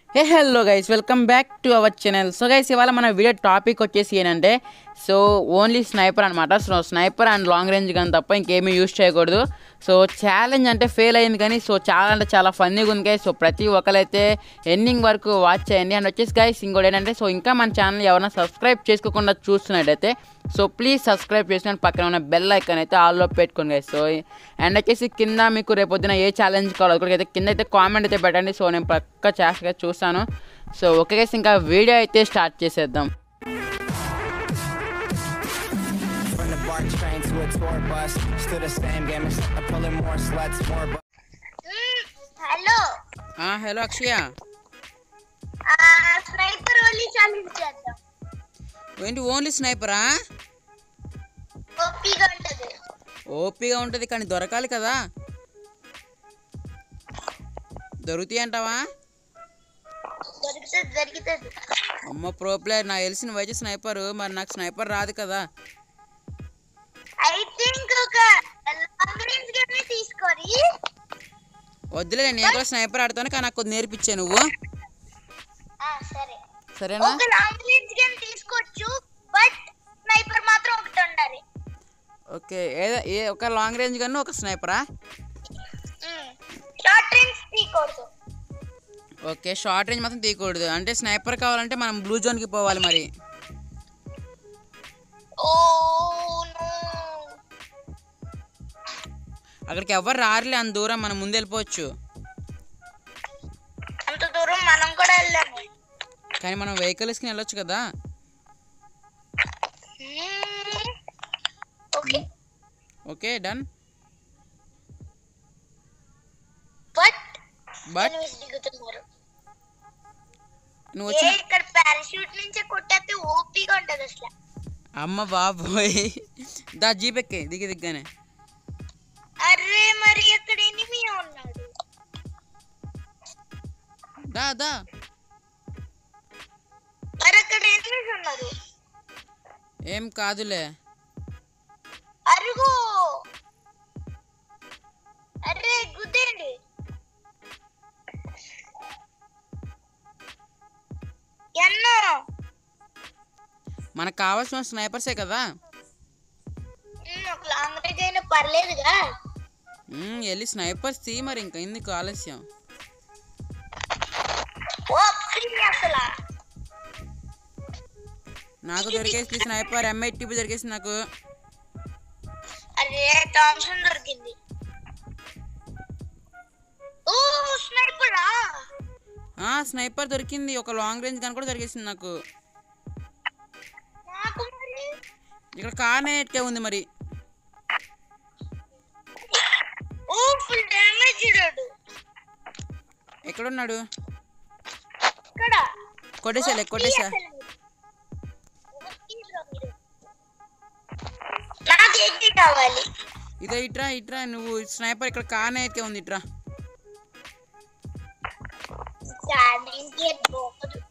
Hey hello guys welcome back to our channel so guys ఇవాళ మన video topic వచ్చేసి ఏంటంటే సో ఓన్లీ స్నైపర్ అనమాట so sniper and long range కానీ తప్ప ఇంకేమీ యూజ్ చేయకూడదు సో ఛాలెంజ్ అంటే ఫెయిల్ అయింది కానీ సో చాలా అంటే చాలా ఫన్నీగా ఉంది guys. సో ప్రతి ఒక్కరైతే ఎండింగ్ వరకు వాచ్ చేయండి అండ్ వచ్చేసి గైస్ ఇంకోటి ఏంటంటే సో ఇంకా మన ఛానల్ ఎవరైనా సబ్స్క్రైబ్ చేసుకోకుండా చూస్తున్నట్టయితే సో ప్లీజ్ సబ్స్క్రైబ్ చేసుకొని పక్కన ఉన్న బెల్ ఐకాన్ అయితే ఆల్లో పెట్టుకోండి గైస్ సో అండ్ వచ్చేసి కింద మీకు రేపొద్దున ఏ ఛాలెంజ్ కావాలో అది కూడా అయితే కింద అయితే కామెంట్ అయితే పెట్టండి సో నేను పక్క చేస్తా చూస్తాను సో ఓకే గైస్ ఇంకా వీడియో అయితే స్టార్ట్ చేసేద్దాం From the BART train to a tour bus, still the same game, except I'm pulling more sluts, more bu- hello hello Akshaya sniper only challenge చేద్దాం ఏంటి ఓన్లీ స్నైపరా ఓపిగా ఉంటది ఓపీగా ఉంటుంది కానీ దొరకాలి కదా దొరుకుతాయి అంటావా దొరుకుతుంది దొరుకుతుంది అమ్మ ప్రో ప్లేయర్ నాకు తెలిసిన వైద్య స్నైపర్ మరి నాకు స్నైపర్ రాదు కదా ఐ థింక్ ఒక లాంగ్ రేంజ్ గానే తీసుకొని వద్దులే నేను కూడా స్నైపర్ ఆడతాను కానీ నాకు కొద్ది నేర్పించే నువ్వు ఆ, సరే సరేనా ఒక లాంగ్ రేంజ్ గన్ తీసుకోవచ్చు బట్ స్నైపర్ మాత్రం ఒకటి ఉండాలి ఓకే ఏదో ఏ ఒక లాంగ్ రేంజ్ గన్ను ఒక స్నైపరా షార్ట్ రేంజ్ తీయకూడదు ఓకే షార్ట్ రేంజ్ మాత్రం తీయకూడదు అంటే స్నైపర్ కావాలంటే మనం బ్లూ జోన్కి పోవాలి మరి ఓ నో అక్కడికి ఎవరు రారులే అంత దూరం మనం ముందు వెళ్ళిపోవచ్చు అంత దూరం మనం కూడా వెళ్ళాము కానీ మనం వెహికల్స్కి వెళ్ళొచ్చు కదా okay okay done but but ఎనిమిది దిగుతున్నారు నువ్వు ఏ వచ్చిన ఇక్కడ పారాషూట్ నుంచే కొట్టేస్తే ఓపిగా ఉంటది అసలు అమ్మ బాబోయ్ దా జీప్ ఎక్కే దిగి దిగ్గానే అరే మరి అక్కడ ఎనిమి ఉన్నాడు దా దా మరి అక్కడ ఎనిమిస్ ఉన్నారు ఏం కాదులే అరుగు అరే గుద్దేండి ఎన్నో మనకు కావాల్సిన స్నైపర్సే కదా ఉమ్, ఒక లాంగ్ రేంజ్ అయినా పర్లేదుగా మ్మ్, వెళ్ళి స్నైపర్స్ తీ మరి ఇంకా ఎందుకు ఆలస్యం ఓ ఫ్రీ అసలు నాకు దొరికేసి స్నైపర్ ఎంఐ టీపీ దొరికేసి నాకు అరే థామ్సన్ దొరికింది ఓ స్నైపరా ఆ స్నైపర్ దొరికింది ఒక లాంగ్ రేంజ్ గన్ కూడా దొరికేసింది నాకు నాకు మరి ఇక్కడ కార్నేట్కే ఉంది మరి ఓ ఫుల్ డ్యామేజ్ ఇడాడు ఎక్కడున్నాడు ఇక్కడ కొట్టేసాలే కొట్టేసా నాకు ఏంటి కావాలి ఇదో ఇట్రా ఇట్రా నువ్వు స్నైపర్ ఇక్కడ కార్నేట్కే ఉంది ఇట్రా దానికి పోకదు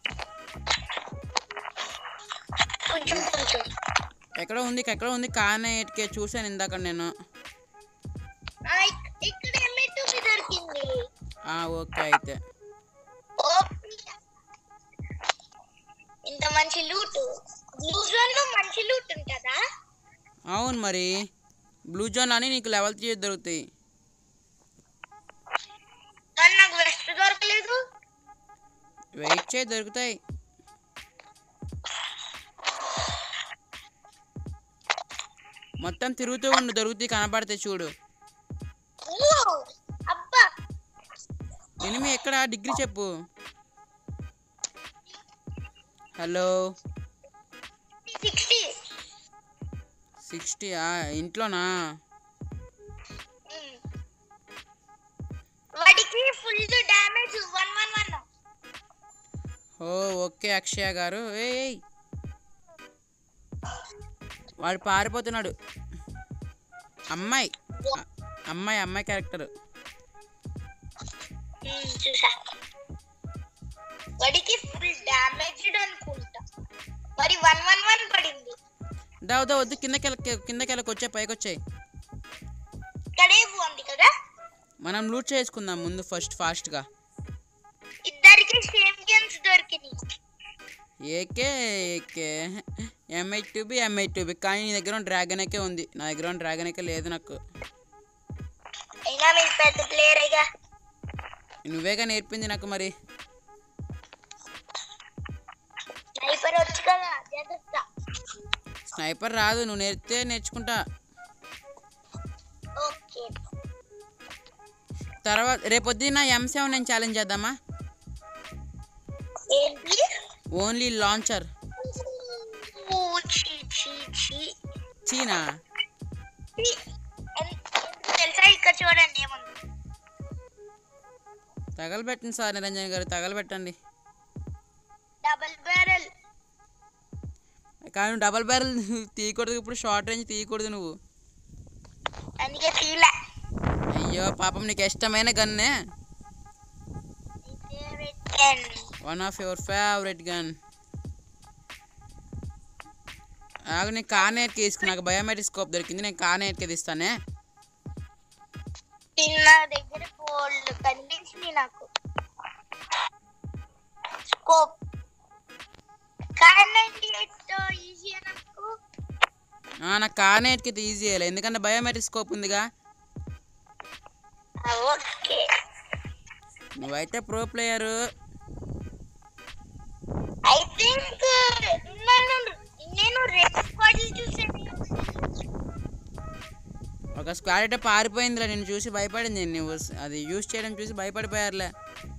కొంచెం కొంచెం ఎక్కడ ఉంది ఎక్కడ ఉంది కార్నేట్కే చూసాను ఇందాక నేను ఆ, ఇక్- ఇక్కడ ఎమ్మెట్టు దొరికింది ఆ ఓకే అయితే ఓ, ఇంత మంచి లూట్ బ్లూ జోన్ లో మంచి లూట్ ఉంటుందా అవును మరి బ్లూ జోన్ అని నీకు లెవెల్ త్రీ దొరుకుతాయి కానీ నాకు వెస్ట్ దొరకలేదు వెయిట్ చేయి దొరుకుతాయి మొత్తం తిరుగుతూ ఉండు దొరుకుతాయి కనపడతాయి చూడు ఓ, అబ్బా ఎనిమి ఎక్కడ డిగ్రీ చెప్పు హలో సిక్స్టీ సిక్స్టీ ఇంట్లోనా వాడికి full damage one one one oh okay Akshaya గారు ఏయ్ వాడు పారిపోతున్నాడు అమ్మాయి అ- అమ్మాయి అమ్మాయి క్యారెక్టర్ చూసా వాడికి ఫుల్ డ్యామేజ్డ్ అనుకుంటా మరి వన్ వన్ వన్ పడింది దా వద్దా వద్దు కిందకి కిందకి వెళ్ళకి వచ్చాయి పైకి వచ్చాయి ఇక్కడే బాగుంది కదా మనం లూట్ చేసుకుందాం ముందు ఫస్ట్ ఫాస్ట్గా ఇద్దరికి సేమ్ గా AK AK MI two B MI two B కానీ నీ దగ్గర డ్రాగన్ ఎకే ఉంది నా దగ్గర డ్రాగన్ ఎకే లేదు నాకు అయినా మీరు పెద్ద ప్లేయరేగా నువ్వేగా నేర్పింది నాకు మరి స్నైపర్ వచ్చు కదా జాగ్రత్త స్నైపర్ రాదు నువ్వు నేర్పితే నేర్చుకుంటా ఓకే తర్వాత రేపొద్దున ఎం సెవెన్ నేను ఛాలెంజ్ చేద్దామా ఏంటి ఓన్లీ లాంచర్ ఊ, ఛీ, ఛీ, ఛీ. చీనా ఛీ. ఎన్- తెలుసా ఇక్కడ చూడండి ఏముంది తగలబెట్టండి సార్ నిరంజన్ గారు తగలబెట్టండి డబుల్ బ్యారెల్ కానీ డబల్ బ్యారెల్ తీయకూడదు ఇప్పుడు షార్ట్ రేంజ్ తీయకూడదు నువ్వు అందుకే తీలే అయ్యో పాపం నీకు ఇష్టమైన గన్నే favourite gun one of your favourite gun ఆగు నేను కార్నేట్కి తీసుకున్నా నాకు బయోమెట్రిక్ స్కోప్ దొరికింది నేను కార్నేట్కి తీస్తానే చిన్న దగ్గర గోల్డ్ కనిపించింది నాకు స్కోప్ కానీ ఈజీ నాకు ఆ, నాకు కార్నేట్కి ఈజీ చేయలే ఎందుకంటే బయోమెట్రిక్ స్కోప్ ఉందిగా ఓకే నువ్వైతే ప్రో ప్లేయరు ఐ థింక్ నన్ను నేను రెడ్ స్క్వాడ్ చూసాను ఒక స్క్వాడ్ అయితే పారిపోయిందిలే నేను చూసి భయపడింది నువ్వు అది యూస్ చేయడం చూసి భయపడిపోయారులే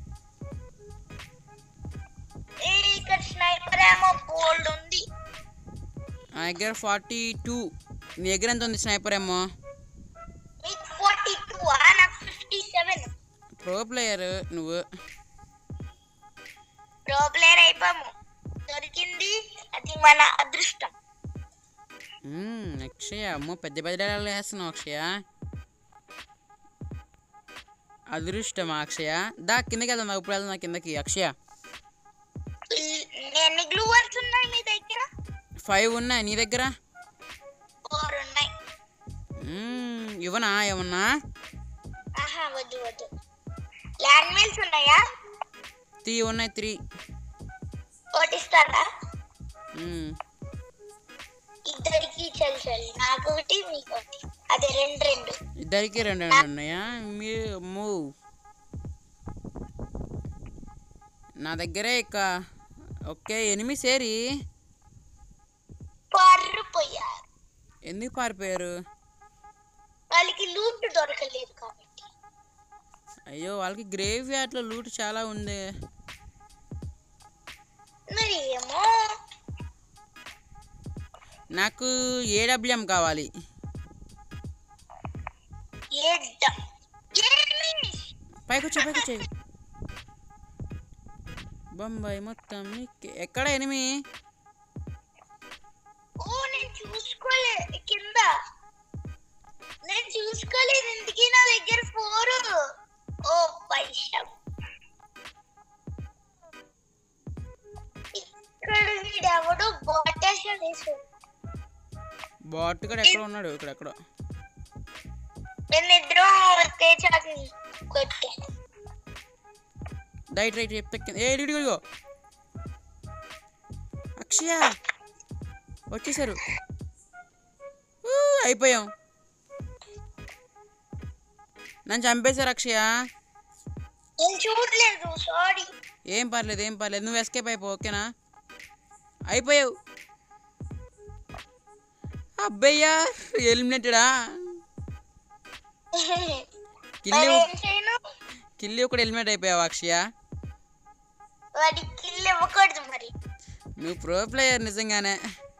ఏ ఇక్కడ స్నైపర్ ఏమో బోల్డ్ ఉంది నా దగ్గర ఫార్టీ టూ నీ దగ్గర ఎంత ఉంది స్నైపర్ ఏమో మీకు ఫార్టీ టూ నాకు ఫిఫ్టీ సెవెన్ ప్రో ప్లేయర్ నువ్వు ప్రో ప్లేయర్ అయిపోయాము దొరికింది అది మన అదృష్టం మ్మ్, అక్షయ అమ్మో పెద్ద పెద్ద డైలాగులు వేస్తున్నావు అక్షయ అదృష్టమా అక్షయ దా కిందకి వెళ్దాం ఇప్పుడు వెళ్దాం కిందకి అక్షయ ఎన్ని గ్లూ వర్డ్స్ ఉన్నాయి మీ దగ్గర ఫైవ్ ఉన్నాయి నీ దగ్గర ఫోర్ ఉన్నాయి మ్మ్, ఇవ్వనా ఏమన్నా ఆహా వద్దు వద్దు ల్యాండ్ మిల్స్ ఉన్నాయా త్రీ ఉన్నాయి త్రీ ఒకటి ఇస్తారా మ్మ్. ఇద్దరికి చల్ చల్ నాకు ఒకటి మీకు ఒకటి అది రెండు రెండు ఇద్దరికి రెండు రెండు ఉన్నాయా మీ మూవ్ నా దగ్గరే ఇక ఓకే ఎనిమిది సేరి పర్రు పోయారు ఎందుకు పారిపోయారు వాళ్ళకి లూట్ దొరకలేదు కాబట్టి అయ్యో వాళ్ళకి గ్రేవ్ యార్డ్లో లూట్ చాలా ఉంది మరి ఏమో నాకు ఏడబ్ల్యూఎం కావాలి ఎడ్డ ఏమి? పైకి వచ్చే పైకి వచ్చే బొంబాయి మొత్తం నీకే. ఎక్కడ ఎనిమి ఓ నేను చూసుకోలే కింద నేను చూసుకోలేదు ఇందుకే నా దగ్గర ఫోర్ ఓ పైసా ఇక్కడ వీడెవడో బాటేషన్ వేసాడు బాట్ కూడా ఎక్కడ ఉన్నాడు ఇక్కడ ఎక్కడో నేను ఇద్దరం ఒకే చాకి కొట్టే రైట్ రైట్ చెప్తే కింద- ఏ ఇడిగో ఇడిగో అక్షయ వచ్చేసారు ఊ, అయిపోయాం నన్ను చంపేశారు అక్షయ నేను చూడలేదు సారీ ఏం పర్లేదు ఏం పర్లేదు నువ్వు ఎస్కేప్ అయిపో ఓకేనా అయిపోయావు అబ్బయ్యా ఎలిమినేటెడా కిల్లి ఏం చేయను కిల్లి ఒకటి ఎలిమినేట్ అయిపోయావు అక్షయ వాడి కిల్ ఇవ్వకూడదు మరి నువ్వు ప్రో ప్లేయర్ నిజంగానే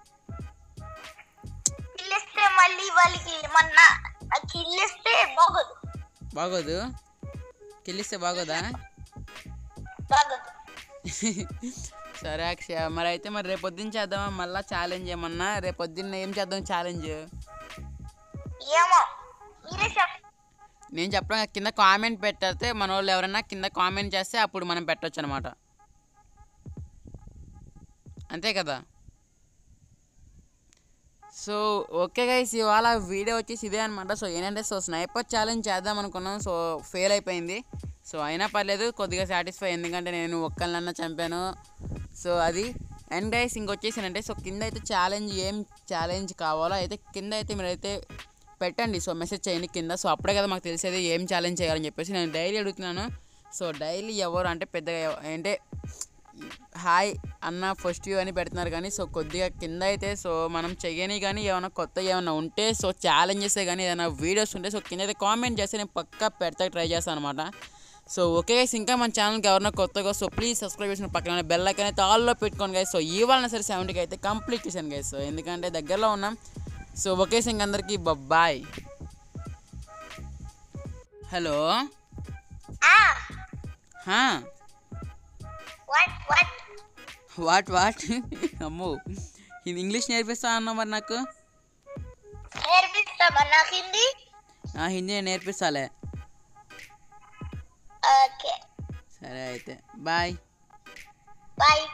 కిల్ ఇస్తే మళ్ళీ వాళ్ళకి ఏమన్నా ఆ కిల్ ఇస్తే బాగోదు బాగోదు కిల్లిస్తే బాగోదా బాగోదు సరే అక్షయ మరి అయితే మరి రేపు పొద్దున్న చేద్దామా మళ్ళీ ఛాలెంజ్ ఏమన్నా రేపు పొద్దున్న ఏం చేద్దాం ఛాలెంజ్ ఏమో మీరే చెప్ నేను చెప్పడం కాదు, కింద కామెంట్ పెట్టేస్తే మన వాళ్ళు ఎవరైనా కింద కామెంట్ చేస్తే అప్పుడు మనం పెట్టొచ్చు అనమాట అంతే కదా సో ఓకే గైస్ ఇవాళ వీడియో వచ్చేసి ఇదే అనమాట సో ఏంటంటే సో స్నైపర్ ఛాలెంజ్ చేద్దాం అనుకున్నాం సో ఫెయిల్ అయిపోయింది సో అయినా పర్లేదు కొద్దిగా సాటిస్ఫై ఎందుకంటే నేను ఒక్కళ్ళన్నా చంపాను సో అది అండ్ గైస్ ఇంకొచ్చేసానంటే సో కింద అయితే ఛాలెంజ్ ఏం ఛాలెంజ్ కావాలో అయితే కింద అయితే మీరైతే పెట్టండి సో మెసేజ్ చేయండి కింద సో అప్పుడే కదా మాకు తెలిసేది ఏం ఛాలెంజ్ చేయాలని చెప్పేసి నేను డైలీ అడుగుతున్నాను సో డైలీ ఎవరు అంటే పెద్దగా ఎవ- అంటే హాయ్ అన్న ఫస్ట్ యూ అని పెడుతున్నారు కానీ సో కొద్దిగా కింద అయితే సో మనం చెయ్యని కానీ ఏమైనా కొత్త ఏమైనా ఉంటే సో ఛాలెంజెస్ కానీ ఏదైనా వీడియోస్ ఉంటే సో కింద అయితే కామెంట్ చేస్తే నేను పక్కా పెడతా ట్రై చేస్తాను అనమాట సో ఓకే గైస్ ఇంకా మన ఛానల్కి ఎవరైనా కొత్తగా సో ప్లీజ్ సబ్స్క్రైబ్ చేసిన పక్కన బెల్ ఐకాన్ అయితే ఆల్లో పెట్టుకోండి గైస్ సో ఇవాళ సరే సెవెంటీకి అయితే కంప్లీట్ చేశాను గైస్ సో ఎందుకంటే దగ్గరలో ఉన్నాం సో ఓకే సింగ్ అందరికీ బాయ్ హలో హా వాట్ వాట్ వాట్ వాట్ అమ్మో ఇది ఇంగ్లీష్ నేర్పిస్తా అన్నావు మరి నాకు నేర్పిస్తామా నాకు హిందీ ఆ హిందీ నేను నేర్పిస్తాలే ఓకే సరే అయితే బాయ్ బాయ్